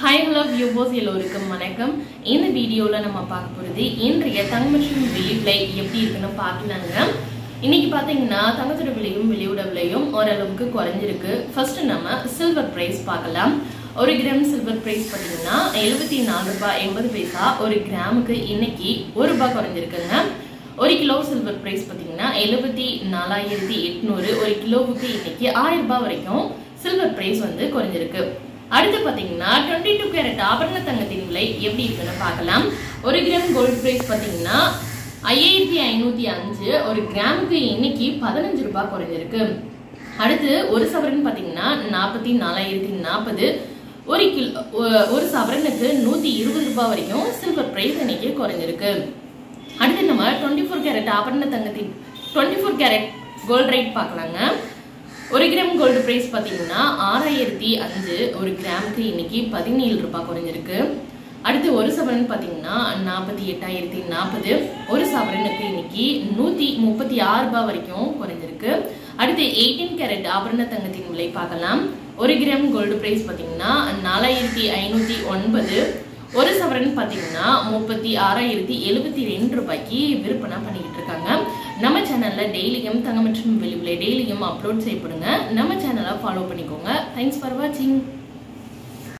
hi hello viewers எல்லோருக்கும் வணக்கம் இந்த வீடியோவில் நம்ம பார்க்க போகிறது இன்றைய தங்க மற்றும் வெள்ளி விலை எப்படி இருக்குன்னு பார்க்கலாங்க இன்னைக்கு பார்த்தீங்கன்னா தங்கத்தோட விலையும் வெளியோட விலையும் ஓரளவுக்கு குறைஞ்சிருக்கு ஃபர்ஸ்ட் நம்ம சில்வர் பிரைஸ் பார்க்கலாம் ஒரு கிராம் சில்வர் பிரைஸ் பார்த்தீங்கன்னா எழுபத்தி நாலு ரூபாய் எண்பது பைசா ஒரு கிராமுக்கு இன்னைக்கு ஒரு ரூபாய் குறைஞ்சிருக்குங்க ஒரு கிலோ சில்வர் பிரைஸ் பார்த்தீங்கன்னா எழுபத்தி நாலாயிரத்தி எட்நூறு ஒரு கிலோவுக்கு இன்னைக்கு ஆயிரம் ரூபாய் வரைக்கும் சில்வர் பிரைஸ் வந்து குறைஞ்சிருக்கு அடுத்து பாத்தீங்கன்னா டுவெண்ட்டி டூ கேரட் ஆபரண தங்கத்தின் விலை எப்படி இருக்குன்னு பார்க்கலாம் ஒரு கிராம் கோல்டு பிரைஸ் பாத்தீங்கன்னா ஐயாயிரத்தி ஐநூத்தி அஞ்சு ஒரு கிராமுக்கு இன்னைக்கு பதினஞ்சு ரூபாய் குறைஞ்சிருக்கு அடுத்து ஒரு சவரன் பாத்தீங்கன்னா நாற்பத்தி நாலாயிரத்தி நாற்பது ஒரு கிலோ ஒரு சவரனுக்கு நூத்தி இருபது ரூபாய் வரைக்கும் சில்வர் பிரைஸ் இன்னைக்கு குறைஞ்சிருக்கு அடுத்து நம்ம டுவெண்ட்டி ஃபோர் கேரட் ஆபரண தங்கத்தின் twenty four carat gold rate பார்க்கலாங்க ஒரு கிராம் கோல்டு பிரைஸ் பார்த்தீங்கன்னா ஆறாயிரத்தி அஞ்சு ஒரு கிராமுக்கு இன்னைக்கு பதினேழு ரூபாய் குறைஞ்சிருக்கு அடுத்து ஒரு சவரன் பார்த்தீங்கன்னா நாற்பத்தி எட்டாயிரத்தி நாற்பது ஒரு சவரனுக்கு இன்னைக்கு நூற்றி முப்பத்தி ஆறு ரூபாய் வரைக்கும் குறைஞ்சிருக்கு அடுத்து எயிட்டீன் கேரட் ஆபரண தங்கத்தின் விலை பார்க்கலாம் ஒரு கிராம் கோல்டு பிரைஸ் பார்த்தீங்கன்னா நாலாயிரத்தி ஐநூற்றி ஒன்பது ஒரு சவரன் பார்த்தீங்கன்னா முப்பத்தி ஆறாயிரத்தி எழுபத்தி ரெண்டு ரூபாய்க்கு விற்பனை பண்ணிக்கிட்டு இருக்காங்க நம்ம சேனல்ல டெய்லியும் தங்கம் மற்றும் வெளிவிலை டெய்லியும் அப்லோட் செய்யப்படுங்க நம்ம சேனலை ஃபாலோ பண்ணிக்கோங்க தேங்க்ஸ் ஃபார் வாட்சிங்